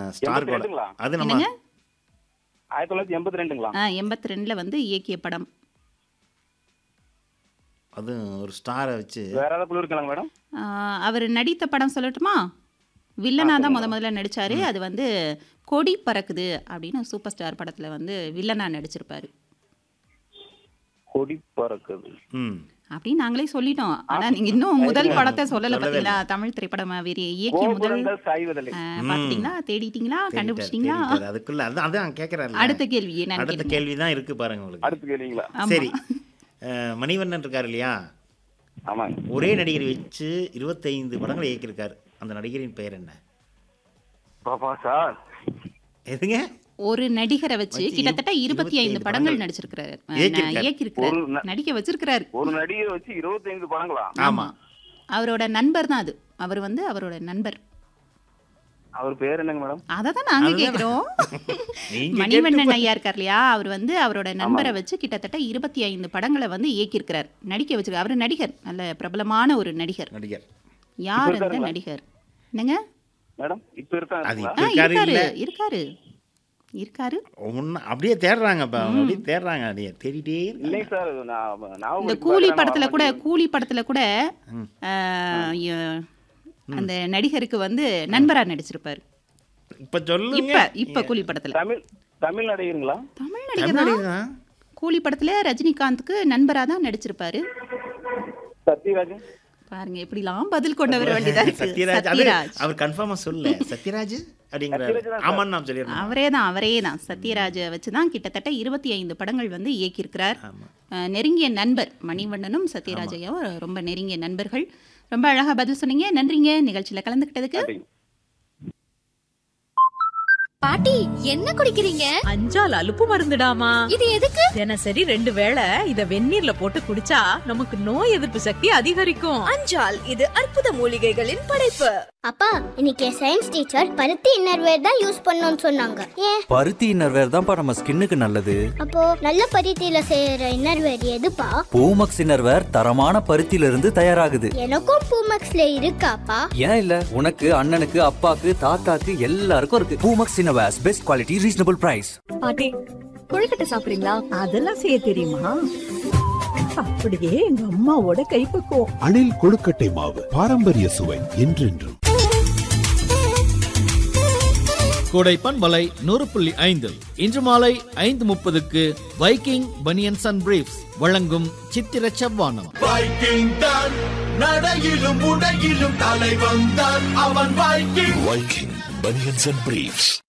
Star எண்பத்தி கூட ரெண்டுங்களா? அது நம்ம என்னங்க ஆயிரத்தி தொள்ளாயிரத்தி எண்பத்தி ரெண்டுங்களா எண்பத்தி ரெண்டில் வந்து இயக்கிய படம் அது ஒரு ஸ்டாரை வச்சு வேற ஏதாவது குழு இருக்கலாங்க மேடம் அவர் நடித்த படம் சொல்லட்டுமா வில்லனா தான் முத முதல்ல நடிச்சாரு அது வந்து கொடி பறக்குது அப்படின்னு சூப்பர் ஸ்டார் படத்தில் வந்து வில்லனா நடிச்சிருப்பாரு கொடி பறக்குது ம் அப்படின்னு நாங்களே சொல்லிட்டோம் ஆனா நீங்க இன்னும் முதல் படத்தை சொல்லல பாத்தீங்களா தமிழ் திரைப்படம் வேறு இயக்கிய முதல் கோபுரங்கள் சாய்வதில்லை ஆ, பாத்துட்டீங்களா தேடிட்டீங்களா தேடிட்டாரு, கண்டுபிடிச்சிட்டீங்களா தேடிட்டாரு. அதுக்குள்ள அதான் அதான் கேட்கறாரு அடுத்த கேள்வி என்னன்னு அடுத்த கேளுங்க. கேள்வி தான் இருக்கு பாருங்க உங்களுக்கு அடுத்து கேள்விங்களா ஆமா. சரி அஹ், மணிவண்ணன் இருக்காரு இல்லையா ஆமாங்க ஒரே நடிகரை வச்சு இருபத்தைந்து படங்களை இயக்கியிருக்காரு அந்த நடிகரின் பெயர் என்ன பாப்பா சார் எதுங்க ஒரு நடிகரை வச்சு வச்சு கிட்டத்தட்ட இரு- இருபத்தி ஐந்து 25 படங்கள் படங்கள் நடிச்சிருக்கிறாரு இயக்கியிருக்காரு. இயக்கியிருக்கிறாரு ஒரு ந- நடிக்க வச்சிருக்கிறாரு ஒரு நடிகரை வச்சு இருபத்தைந்து படங்களா ஆமா அவரோட நண்பர் தான் அது அவர் வந்து அவரோட நண்பர் அவர் பேர் என்னங்க மேடம் அதை தான் நாங்க அதுதான். கேக்குறோம் நீங்க மணிவண்ணன் ஐயா இருக்கார் இல்லையா அவர் வந்து அவரோட நண்பரை வச்சு கிட்டத்தட்ட இருபத்தி ஐந்து படங்களை வந்து இயக்கியிருக்கிறார் நடிக்க வச்சிருக்காரு அவர் நடிகர் நல்ல பிரபலமான ஒரு நடிகர் நடிகர் யார் அந்த இருக்காருங்களா? நடிகர் என்னங்க மேடம் இப்ப அது இருக்காங்களா ஆ இருக்காரு இருக்காரு இல்ல இருக்காரு இருக்காரு முன்ன அப்படியே தேடுறாங்க இப்ப அவங்க அப்படியே தேடுறாங்க அப்படியே தேடிட்டே இருக்காங்க. இல்லைங்க சார் நான் நான் இந்த உங்களுக்கு கூலி பார்க்கறேன், படத்துல நான் கூட வரமாட்டேங்குது. கூலி படத்துல கூட ஆ, ய- அந்த நடிகருக்கு வந்து நண்பரா நடிச்சிருப்பாரு இப்ப சொல்லுங்க இப்ப இப்ப கூலி படத்துல தமிழ் தமிழ் நடிகருங்களா தமிழ் தமிழ் நடிகர் தான் நடிகர் தான். கூலி படத்துல ரஜினிகாந்துக்கு நண்பரா தான் நடிச்சிருப்பாரு சத்யராஜன் பாருங்க எப்படிலாம் பதில் கொண்டு வர வேண்டியதா இருக்கு சத்யராஜ் அது சத்யராஜ் அவர் கன்ஃபார்மா சொல்லல சத்யராஜ் அப்படிங்கிறாரு சத்யராஜ் தான் ஆமான்னு நான் சொல்லிடுறேன் அவரே தான் அவரே தான் சத்யராஜை வச்சு தான் கிட்டத்தட்ட இருபத்தி ஐந்து படங்கள் வந்து இயக்கியிருக்கிறார் ஆமா அஹ், நெருங்கிய நண்பர் மணிவண்ணனும் சத்யராஜையும் ரொம்ப நெருங்கிய நண்பர்கள் ரொம்ப அழகா பதில் சொன்னீங்க நன்றிங்க நிகழ்ச்சியில கலந்துக்கிட்டதுக்கு நன்றிங்க. பாட்டி என்ன குடிக்கிறீங்க அஞ்சால் அலுப்பு மருந்துடாமா இது எதுக்கு தினசரி ரெண்டு வேளை இத வெந்நீர்ல போட்டு குடிச்சா நமக்கு நோய் எதிர்ப்பு சக்தி அதிகரிக்கும் அஞ்சால் இது அற்புத மூலிகைகளின் படைப்பு அப்பா இன்னைக்கு சயின்ஸ் டீச்சர் பருத்தி இன்னர்வேர் தான் யூஸ் பண்ணணும்னு சொன்னாங்க ஏன் பருத்தி இன்னர்வேர் தான்ப்பா நம்ம ஸ்கின்னுக்கு நல்லது அப்போ நல்ல பருத்தியில செய்யற இன்னர்வேர் எதுப்பா பூமக்ஸ் இன்னர்வேர் தரமான பருத்தியில இருந்து தயாராகுது எனக்கும் பூமக்ஸ்ல இருக்காப்பா ஏன் இல்ல உனக்கு அண்ணனுக்கு அப்பாக்கு தாத்தாக்கு எல்லாருக்கும் இருக்கு Poomex innerwears best quality reasonable price பாட்டி கொழுக்கட்டை சாப்பிடுறீங்களா அதெல்லாம் செய்ய தெரியுமா அப்படியே எங்க அம்மாவோட கைப்பக்குவம் அணில் கொழுக்கட்டை மாவு பாரம்பரிய சுவை என்றென்றும் கோடைப்பன் வலை நூறு புள்ளி ஐந்து இன்று மாலை ஐந்து முப்பதுக்கு வைக்கிங் பனியன்ஸ் அண்ட் பிரீஃப்ஸ் வழங்கும் சித்திர செவ்வானம் வைக்கிங் தான் நடையிலும் உடையிலும் தலை வந்தான் அவன் Viking Viking banians and briefs